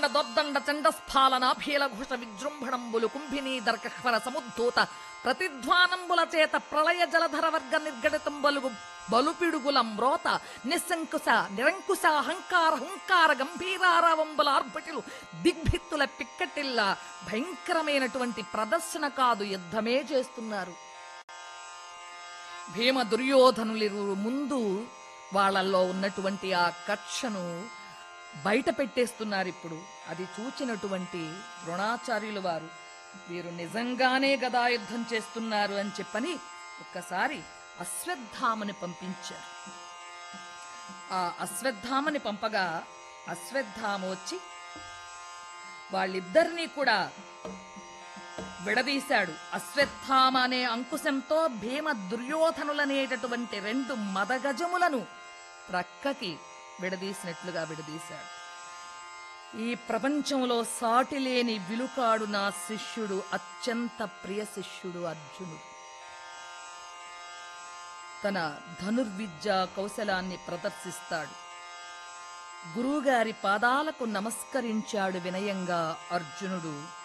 కోదండ దొద్దండ చండస్ఫాలన భీలఘోష విజృంభణంబులు కుంభినీ దర్కహ్వర సముద్ధూత ప్రతిధ్వానంబుల చేత ప్రళయ జలధర వర్గ నిర్గడితంబలుగు బలుపిడుగుల మ్రోత నిస్సంకుశ నిరంకుశ అహంకార హుంకార గంభీరారవంబుల ఆర్భటిలు దిగ్భిత్తుల పిక్కటిల్లా భయంకరమైనటువంటి ప్రదర్శన కాదు యుద్ధమే చేస్తున్నారు భీమ దుర్యోధనులిరువురు ముందు వాళ్ళల్లో ఉన్నటువంటి ఆ కక్షను బయట పెట్టేస్తున్నారు ఇప్పుడు అది చూచినటువంటి ద్రోణాచార్యులు వారు వీరు నిజంగానే గదాయుద్ధం చేస్తున్నారు అని చెప్పని ఒక్కసారి అశ్వత్థామని పంపించారు ఆ అశ్వత్థామని పంపగా అశ్వత్థామ వచ్చి వాళ్ళిద్దరినీ కూడా విడదీశాడు అశ్వత్థామ అనే అంకుశంతో భీమ దుర్యోధనులనేటటువంటి రెండు మదగజములను ప్రక్కకి విడదీసినట్లుగా విడదీశాడు ఈ ప్రపంచంలో సాటి లేని విలుకాడు నా శిష్యుడు అత్యంత ప్రియ శిష్యుడు అర్జునుడు తన ధనుర్విద్య కౌశలాన్ని ప్రదర్శిస్తాడు గురువుగారి పాదాలకు నమస్కరించాడు వినయంగా అర్జునుడు